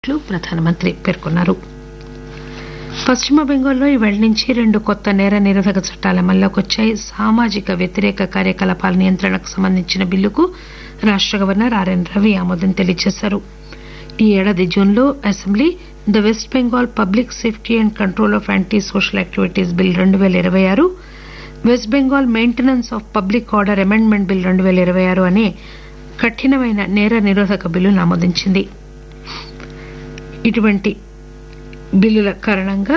ట్లు ప్రధానమంత్రి పేర్కొన్నారు పశ్చిమ బెంగాల్లో ఈవేళ నుంచి రెండు కొత్త నేర నిరోధక చట్టాలు అమల్లోకి వచ్చాయి సామాజిక వ్యతిరేక కార్యకలాపాల నియంత్రణకు సంబంధించిన బిల్లుకు రాష్ట గవర్నర్ ఆర్ఎన్ రవి ఆమోదం తెలియజేశారు ఈ ఏడాది జూన్లో assembly the West Bengal public safety and control of anti social activities bill రెండు పేల ఇరవై ఆరు West Bengal maintenance of public order amendment bill రెండు పేల ఇరవై ఆరు అనే కఠినమైన నేర నిరోధక బిల్లును ఆమోదించింది ఇటువంటి బిల్లుల కారణంగా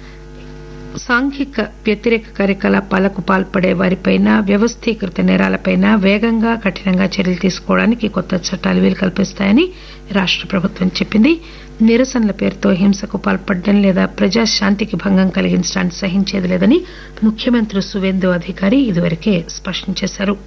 సాంఘిక వ్యతిరేక కార్యకలాపాలకు పాల్పడే వారిపైన వ్యవస్థీకృత నేరాలపైన వేగంగా కఠినంగా చర్యలు తీసుకోవడానికి కొత్త చట్టాలు వీలు కల్పిస్తాయని రాష్ట ప్రభుత్వం చెప్పింది నిరసనల పేరుతో హింసకు పాల్పడడం లేదా ప్రజాశాంతికి భంగం కలిగించడాన్ని సహించేది లేదని ముఖ్యమంత్రి సువేందు అధికారి ఇదివరకే స్పష్టం చేశారు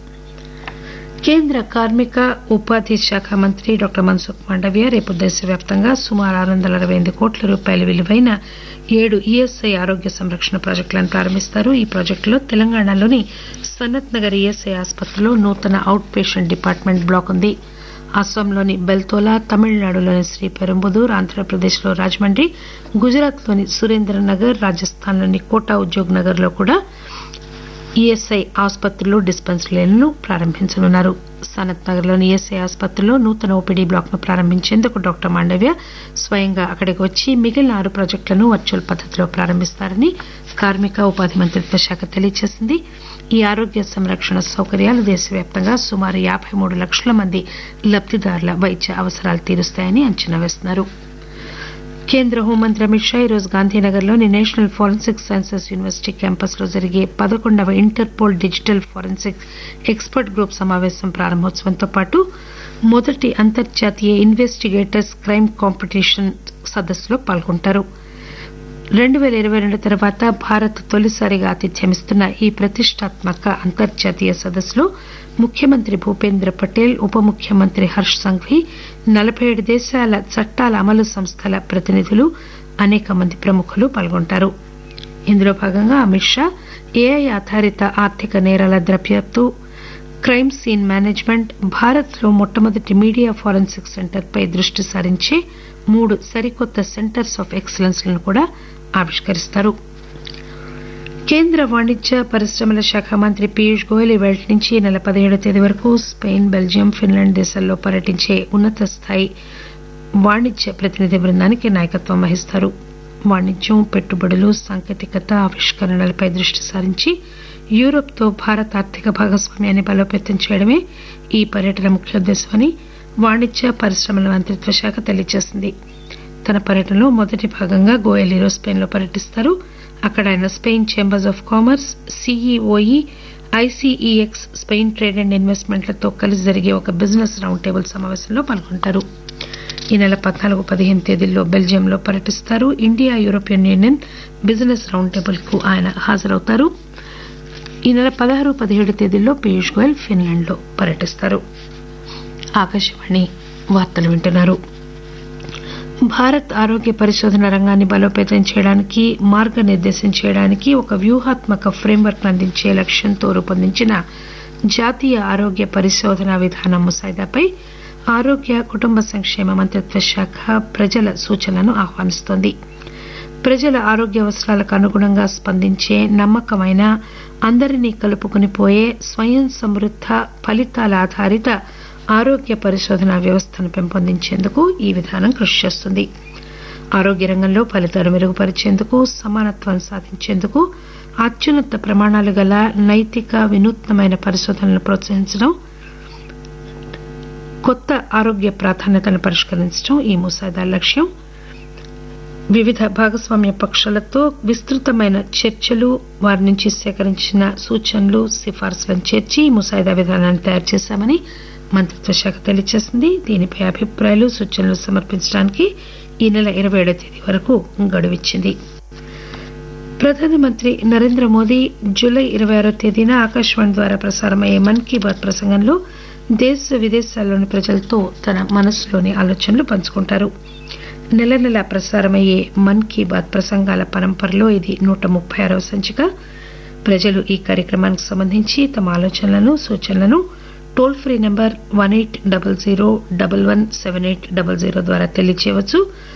కేంద్ర కార్మిక ఉపాధి శాఖ మంత్రి డాక్టర్ మన్సుఖ్ మాండవ్య రేపు దేశవ్యాప్తంగా సుమారు ఆరు వందల అరవై ఎనిమిది కోట్ల రూపాయల విలువైన ఏడు ఈఎస్ఐ ఆరోగ్య సంరక్షణ ప్రాజెక్టులను ప్రారంభిస్తారు ఈ ప్రాజెక్టులో తెలంగాణలోని సనత్ నగర్ ఈఎస్ఐ ఆసుపత్రిలో నూతన అవుట్ పేషెంట్ డిపార్ట్మెంట్ బ్లాక్ ఉంది అస్సాంలోని బెల్తోలా తమిళనాడులోని శ్రీపెరంబుదూర్ ఆంధ్రప్రదేశ్లో రాజమండ్రి గుజరాత్లోని సురేంద్రనగర్ రాజస్థాన్లోని కోటా ఉద్యోగ్ నగర్ లో కూడా ఈఎస్ఐ ఆసుపత్రులు డిస్పెన్సరీలను ప్రారంభించనున్నారు సనత్ నగర్ లోని ఈఎస్ఐ ఆసుపత్రిలో నూతన ఓపీడీ బ్లాక్ ను ప్రారంభించేందుకు డాక్టర్ మాండవ్య స్వయంగా అక్కడికి వచ్చి మిగిలిన ఆరు ప్రాజెక్టులను వర్చువల్ పద్దతిలో ప్రారంభిస్తారని కార్మిక ఉపాధి మంత్రిత్వ శాఖ తెలియజేసింది ఈ ఆరోగ్య సంరక్షణ సౌకర్యాలు దేశవ్యాప్తంగా సుమారు యాబై మూడు లక్షల మంది లబ్దిదారుల వైద్య అవసరాలు తీరుస్తాయని అంచనా వేస్తున్నారు కేంద్ర హోంమంత్రి అమిత్ షా ఈరోజు గాంధీనగర్లోని national forensic sciences university campus లో జరిగే పదకొండవ Interpol digital forensic expert group సమావేశం ప్రారంభోత్సవంతో పాటు మొదటి అంతర్జాతీయ ఇన్వెస్టిగేటర్స్ క్రైమ్ కాంపిటీషన్ సదస్సులో పాల్గొంటారు రెండు పేల ఇరవై రెండు తర్వాత భారత్ తొలిసారిగా ఆతిథ్యమిస్తున్న ఈ ప్రతిష్టాత్మక అంతర్జాతీయ సదస్సులో ముఖ్యమంత్రి భూపేంద్ర పటేల్ ఉప ముఖ్యమంత్రి హర్ష్ సంఘ్వీ నలబై ఏడు దేశాల చట్టాల అమలు సంస్థల ప్రతినిధులు అనేక మంది ప్రముఖులు పాల్గొంటారు ఇందులో భాగంగా అమిత్ షా ఏఐ ఆధారిత ఆర్థిక నేరాల దర్యాప్తు క్రైమ్ సీన్ మేనేజ్మెంట్ భారత్ లో మొట్టమొదటి మీడియా ఫోరెన్సిక్ సెంటర్ పై దృష్టి సారించే మూడు సరికొత్త సెంటర్స్ ఆఫ్ ఎక్సలెన్స్ లను కూడా ఆవిష్కరిస్తారు కేంద్ర వాణిజ్య పరిశ్రమల శాఖ మంత్రి పీయూష్ గోయల్ ఇవాళ నుంచి ఈ నెల పదిహేడవ తేదీ వరకు స్పెయిన్ బెల్జియం ఫిన్లాండ్ దేశాల్లో పర్యటించే ఉన్నత స్థాయి వాణిజ్య ప్రతినిధి బృందానికి నాయకత్వం వహిస్తారు వాణిజ్యం పెట్టుబడులు సాంకేతికత ఆవిష్కరణలపై దృష్టి సారించి యూరోప్ తో భారత్ ఆర్థిక భాగస్వామ్యాన్ని బలోపేతం చేయడమే ఈ పర్యటన ముఖ్యోద్దేశమని వాణిజ్య పరిశ్రమల మంత్రిత్వ శాఖ తెలియజేసింది తన పర్యటనలో మొదటి భాగంగా గోయల్ ఈరోజు స్పెయిన్ లో పర్యటిస్తారు అక్కడ ఆయన Spain chambers of commerce CEOE ICEX Spain trade and ఇన్వెస్ట్మెంట్లతో కలిసి జరిగే ఒక బిజినెస్ రౌండ్ టేబుల్ సమావేశంలో పాల్గొంటారు ఈ నెల పద్నాలుగు పదిహేను తేదీల్లో బెల్జియంలో పర్యటిస్తారు India European union business round table కు ఆయన హాజరవుతారు ఈ నెల పదహారు పదిహేడు తేదీల్లో పీయూష్ గోయల్ ఫిన్లాండ్ లో పర్యటిస్తారు ఆకాశవాణి వార్తలు వింటున్నారు భారత్ ఆరోగ్య పరిశోధన రంగాన్ని బలోపేతం చేయడానికి మార్గనిర్దేశం చేయడానికి ఒక వ్యూహాత్మక ఫ్రేమ్వర్క్ అందించే లక్ష్యంతో రూపొందించిన జాతీయ ఆరోగ్య పరిశోధన విధానం ముసాయిదాపై ఆరోగ్య కుటుంబ సంక్షేమ మంత్రిత్వ శాఖ ప్రజల సూచనలను ఆహ్వానిస్తోంది ప్రజల ఆరోగ్య అవసరాలకు అనుగుణంగా స్పందించే నమ్మకమైన అందరినీ కలుపుకుని పోయే స్వయం సమృద్ద ఫలితాల ఆధారిత ఆరోగ్య పరిశోధన వ్యవస్థను పెంపొందించేందుకు ఈ విధానం కృషి చేస్తుంది ఆరోగ్య రంగంలో ఫలితాలు మెరుగుపరిచేందుకు సమానత్వం సాధించేందుకు అత్యున్నత ప్రమాణాలు గల నైతిక వినూత్నమైన పరిశోధనలను ప్రోత్సహించడం కొత్త ఆరోగ్య ప్రాధాన్యతలను పరిష్కరించడం ఈ ముసాయిదా లక్ష్యం వివిధ భాగస్వామ్య పక్షాలతో విస్తృతమైన చర్చలు వారి నుంచి సేకరించిన సూచనలు సిఫార్సులను చేర్చి ఈ ముసాయిదా విధానాన్ని తయారు చేశామని మంత్రిత్వ శాఖ తెలియజేసింది దీనిపై అభిప్రాయాలు సూచనలు సమర్పించడానికి ఈ నెల ఇరవై ఏడవ తేదీ వరకు గడువిచ్చింది ప్రధానమంత్రి నరేంద్ర మోదీ జూలై ఇరవై ఆరో తేదీన ఆకాశవాణి ద్వారా ప్రసారమయ్యే మన్ కీ బాత్ ప్రసంగంలో దేశ విదేశాల్లోని ప్రజలతో తన మనసులోని ఆలోచనలు పంచుకుంటారు నెల నెలా ప్రసారమయ్యే మన్ కీ బాత్ ప్రసంగాల పరంపరలో ఇది నూట ముప్పై ఆరవ సంచిక ప్రజలు ఈ కార్యక్రమానికి సంబంధించి తమ ఆలోచనలను సూచనలను toll free number one eight double zero double one seven eight double zero ద్వారా తెలియజేయవచ్చు